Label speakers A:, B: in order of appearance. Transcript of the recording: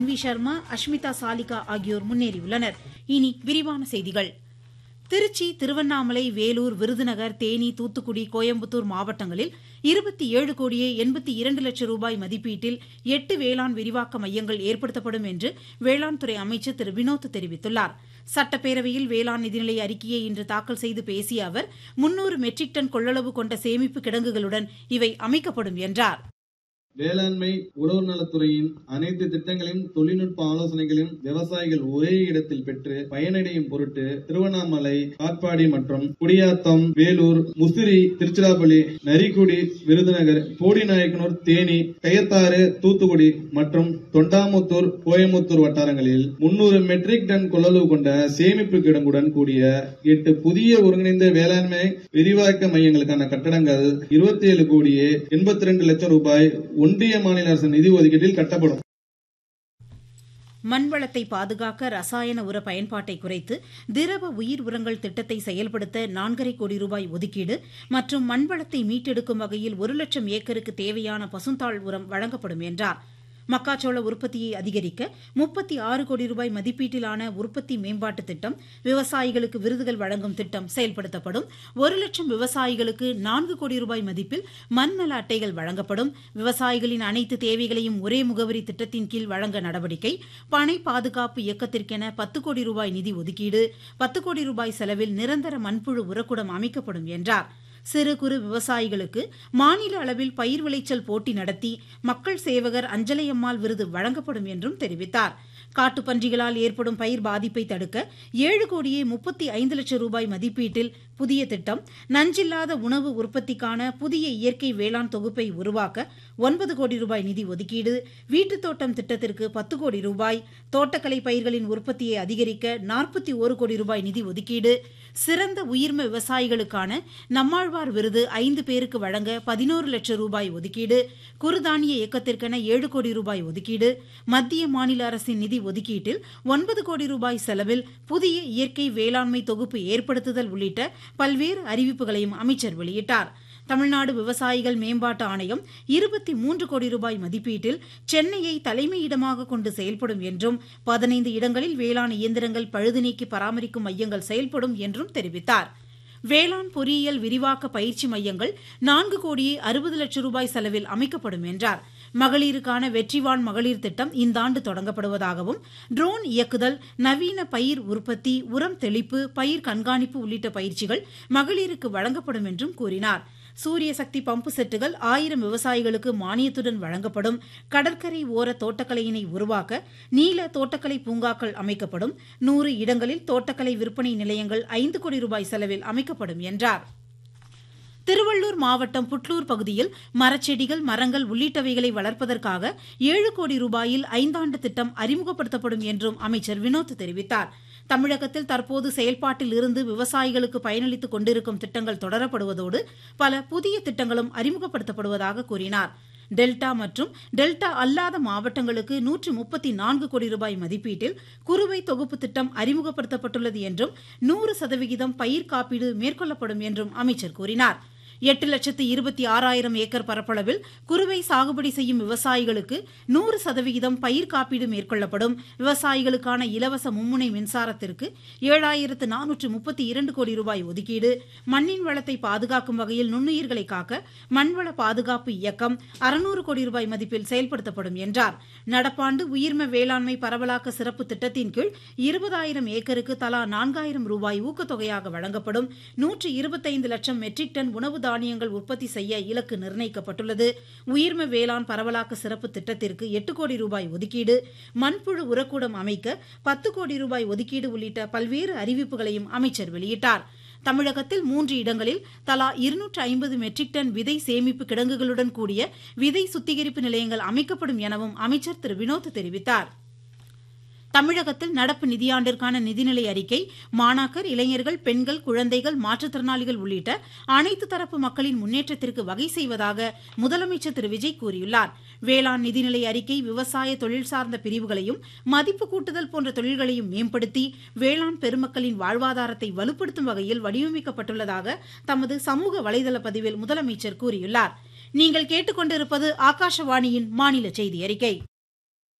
A: we Sharma Ashmita சாலிகா ஆகியோர் முன்னேறியுள்ளனர் இனி விரிவான செய்திகள் திருச்சி திருவண்ணாமலை வேலூர் விருதுநகர் தேனி தூத்துக்குடி கோயம்புத்தூர் மாவட்டங்களில் இருபத்தி ஏழு கோடியே எண்பத்தி இரண்டு லட்சம் ரூபாய் மதிப்பீட்டில் எட்டு வேளாண் விரிவாக்க மையங்கள் ஏற்படுத்தப்படும் என்று வேளாண் துறை அமைச்சர் திரு வினோத் தெரிவித்துள்ளார் சட்டப்பேரவையில் வேளாண் நிதிநிலை அறிக்கையை இன்று தாக்கல் செய்து பேசிய அவர் முன்னூறு மெட்ரிக் டன் கொள்ளளவு கொண்ட சேமிப்பு கிடங்குகளுடன் இவை அமைக்கப்படும் என்றார்
B: வேளாண்மை உழவர் நலத்துறையின் அனைத்து திட்டங்களையும் தொழில்நுட்ப ஆலோசனைகளையும் விவசாயிகள் ஒரே இடத்தில் பெற்று பயனடையும் பொருட்டு திருவண்ணாமலை காட்பாடி மற்றும் குடியாத்தம் வேலூர் முசிறி திருச்சிராப்பள்ளி நரிக்குடி விருதுநகர் போடிநாயக்கனூர் தேனி கயத்தாறு தூத்துக்குடி மற்றும் தொண்டாமுத்தூர் கோயமுத்தூர் வட்டாரங்களில் முன்னூறு மெட்ரிக் டன் கொள்ளளவு கொண்ட சேமிப்பு கிடங்குடன் கூடிய எட்டு புதிய ஒருங்கிணைந்த வேளாண்மை விரிவாக்க மையங்களுக்கான கட்டடங்கள் இருபத்தி ஏழு கோடியே எண்பத்தி ரெண்டு லட்சம் ரூபாய் ஒன்றிய மாநில அரசு நிதி ஒதுக்கீட்டில் கட்டப்படும்
A: மண்வளத்தை பாதுகாக்க ரசாயன உர பயன்பாட்டை குறைத்து திரவ உயிர் உரங்கள் திட்டத்தை செயல்படுத்த நான்கரை கோடி ரூபாய் ஒதுக்கீடு மற்றும் மண்வளத்தை மீட்டெடுக்கும் வகையில் ஒரு லட்சம் ஏக்கருக்கு தேவையான பசுந்தாள் உரம் வழங்கப்படும் என்றார் மக்காச்சோள உற்பத்தியை அதிகரிக்க முப்பத்தி ஆறு கோடி ரூபாய் மதிப்பீட்டிலான உற்பத்தி மேம்பாட்டு திட்டம் விவசாயிகளுக்கு விருதுகள் வழங்கும் திட்டம் செயல்படுத்தப்படும் ஒரு லட்சம் விவசாயிகளுக்கு நான்கு கோடி ரூபாய் மதிப்பில் மண்நல அட்டைகள் வழங்கப்படும் விவசாயிகளின் அனைத்து தேவைகளையும் ஒரே முகவரி திட்டத்தின் கீழ் வழங்க நடவடிக்கை பனை பாதுகாப்பு இயக்கத்திற்கென பத்து கோடி ரூபாய் நிதி ஒதுக்கீடு பத்து கோடி ரூபாய் செலவில் நிரந்தர மண்புழு உரக்குடம் அமைக்கப்படும் என்றார் சிறு குறு விவசாயிகளுக்கு மாநில அளவில் பயிர் விளைச்சல் போட்டி நடத்தி மக்கள் சேவகர் அஞ்சலையம்மாள் விருது வழங்கப்படும் என்றும் தெரிவித்தார் காட்டுப்பன்றிகளால் ஏற்படும் பயிர் பாதிப்பை தடுக்க ஏழு கோடியே முப்பத்தி ஐந்து லட்சம் ரூபாய் மதிப்பீட்டில் புதிய திட்டம் நஞ்சில்லாத உணவு உற்பத்திக்கான புதிய இயற்கை வேளாண் தொகுப்பை உருவாக்க ஒன்பது கோடி ரூபாய் நிதி ஒதுக்கீடு வீட்டுத் தோட்டம் திட்டத்திற்கு பத்து கோடி ரூபாய் தோட்டக்கலை பயிர்களின் உற்பத்தியை அதிகரிக்க நாற்பத்தி ஒரு கோடி ரூபாய் நிதி ஒதுக்கீடு சிறந்த உயிர்ம விவசாயிகளுக்கான நம்மாழ்வார் விருது ஐந்து பேருக்கு வழங்க பதினோரு லட்சம் ரூபாய் ஒதுக்கீடு குறுதானிய இயக்கத்திற்கென ஏழு கோடி ரூபாய் ஒதுக்கீடு மத்திய மாநில அரசின் நிதி ஒதுக்கீட்டில் ஒன்பது கோடி ரூபாய் செலவில் புதிய இயற்கை வேளாண்மை தொகுப்பு ஏற்படுத்துதல் உள்ளிட்ட பல்வேறு அறிவிப்புகளையும் அமைச்சர் வெளியிட்டார் தமிழ்நாடு விவசாயிகள் மேம்பாட்டு ஆணையம் இருபத்தி மூன்று கோடி ரூபாய் மதிப்பீட்டில் சென்னையை தலைமையிடமாக கொண்டு செயல்படும் என்றும் பதினைந்து இடங்களில் வேளாண் இயந்திரங்கள் பழுது நீக்கி பராமரிக்கும் மையங்கள் செயல்படும் என்றும் தெரிவித்தார் வேளாண் பொறியியல் விரிவாக்க பயிற்சி மையங்கள் நான்கு கோடியே அறுபது லட்சம் ரூபாய் செலவில் அமைக்கப்படும் என்றார் மகளிருக்கான வெற்றிவான் மகளிர் திட்டம் இந்த ஆண்டு தொடங்கப்படுவதாகவும் ட்ரோன் இயக்குதல் நவீன பயிர் உற்பத்தி உரம் தெளிப்பு பயிர் கண்காணிப்பு உள்ளிட்ட பயிற்சிகள் மகளிருக்கு வழங்கப்படும் என்றும் கூறினார் சூரிய சக்தி பம்பு செட்டுகள் ஆயிரம் விவசாயிகளுக்கு மானியத்துடன் வழங்கப்படும் கடற்கரை ஓர தோட்டக்கலையினை உருவாக்க நீல தோட்டக்கலை பூங்காக்கள் அமைக்கப்படும் நூறு இடங்களில் தோட்டக்கலை விற்பனை நிலையங்கள் ஐந்து கோடி ரூபாய் செலவில் அமைக்கப்படும் என்றார் திருவள்ளூர் மாவட்டம் புட்லூர் பகுதியில் மரச்செடிகள் மரங்கள் உள்ளிட்டவைகளை வளர்ப்பதற்காக ஏழு கோடி ரூபாயில் ஐந்தாண்டு திட்டம் அறிமுகப்படுத்தப்படும் என்றும் அமைச்சர் வினோத் தெரிவித்தார் தமிழகத்தில் தற்போது செயல்பாட்டில் இருந்து விவசாயிகளுக்கு பயனளித்துக் கொண்டிருக்கும் திட்டங்கள் தொடரப்படுவதோடு பல புதிய திட்டங்களும் அறிமுகப்படுத்தப்படுவதாக கூறினார் டெல்டா மற்றும் டெல்டா அல்லாத மாவட்டங்களுக்கு நூற்று முப்பத்தி நான்கு கோடி ரூபாய் மதிப்பீட்டில் குறுவை தொகுப்பு திட்டம் அறிமுகப்படுத்தப்பட்டுள்ளது என்றும் நூறு சதவிகிதம் பயிர் காப்பீடு மேற்கொள்ளப்படும் என்றும் அமைச்சர் கூறினார் எட்டு லட்சத்து இருபத்தி ஆறாயிரம் ஏக்கர் பரப்பளவில் குறுவை சாகுபடி செய்யும் விவசாயிகளுக்கு நூறு சதவிகிதம் பயிர் காப்பீடு மேற்கொள்ளப்படும் விவசாயிகளுக்கான இலவச மும்முனை மின்சாரத்திற்கு ஏழாயிரத்து நானூற்று முப்பத்தி இரண்டு கோடி ரூபாய் ஒதுக்கீடு மண்ணின் வளத்தை பாதுகாக்கும் வகையில் நுண்ணுயிர்களை காக்க மண்வள பாதுகாப்பு இயக்கம் அறுநூறு கோடி ரூபாய் மதிப்பில் செயல்படுத்தப்படும் என்றார் நடப்பாண்டு உயிர்ம வேளாண்மை பரவலாக்க சிறப்பு திட்டத்தின் கீழ் இருபதாயிரம் ஏக்கருக்கு தலா நான்காயிரம் ரூபாய் ஊக்கத்தொகையாக வழங்கப்படும் நூற்று இருபத்தைந்து லட்சம் மெட்ரிக் டன் உணவு தானியங்கள் உற்பத்தி செய்ய இலக்கு நிர்ணயிக்கப்பட்டுள்ளது உயிர்ம வேளாண் பரவலாக்க சிறப்பு திட்டத்திற்கு எட்டு கோடி ரூபாய் ஒதுக்கீடு மண்புழு உரக்கூடம் அமைக்க பத்து கோடி ரூபாய் ஒதுக்கீடு உள்ளிட்ட பல்வேறு அறிவிப்புகளையும் அமைச்சர் வெளியிட்டார் தமிழகத்தில் மூன்று இடங்களில் தலா இருநூற்று ஐம்பது மெட்ரிக் டன் விதை சேமிப்பு கிடங்குகளுடன் கூடிய விதை சுத்திகரிப்பு நிலையங்கள் அமைக்கப்படும் எனவும் அமைச்சர் திரு வினோத் தெரிவித்தார் தமிழகத்தில் நடப்பு நிதியாண்டிற்கான நிதிநிலை அறிக்கை மாணாக்கர் இளைஞர்கள் பெண்கள் குழந்தைகள் மாற்றுத்திறனாளிகள் உள்ளிட்ட அனைத்து தரப்பு மக்களின் முன்னேற்றத்திற்கு வகை செய்வதாக முதலமைச்சர் திரு விஜய் கூறியுள்ளார் வேளாண் நிதிநிலை அறிக்கை விவசாய தொழில் சார்ந்த பிரிவுகளையும் மதிப்பு கூட்டுதல் போன்ற தொழில்களையும் மேம்படுத்தி வேளாண் பெருமக்களின் வாழ்வாதாரத்தை வலுப்படுத்தும் வகையில் வடிவமைக்கப்பட்டுள்ளதாக தமது சமூக வலைதள பதிவில் முதலமைச்சர் கூறியுள்ளார் நீங்கள் கேட்டுக்கொண்டிருப்பது ஆகாஷவாணியின் மாநில செய்தி அறிக்கை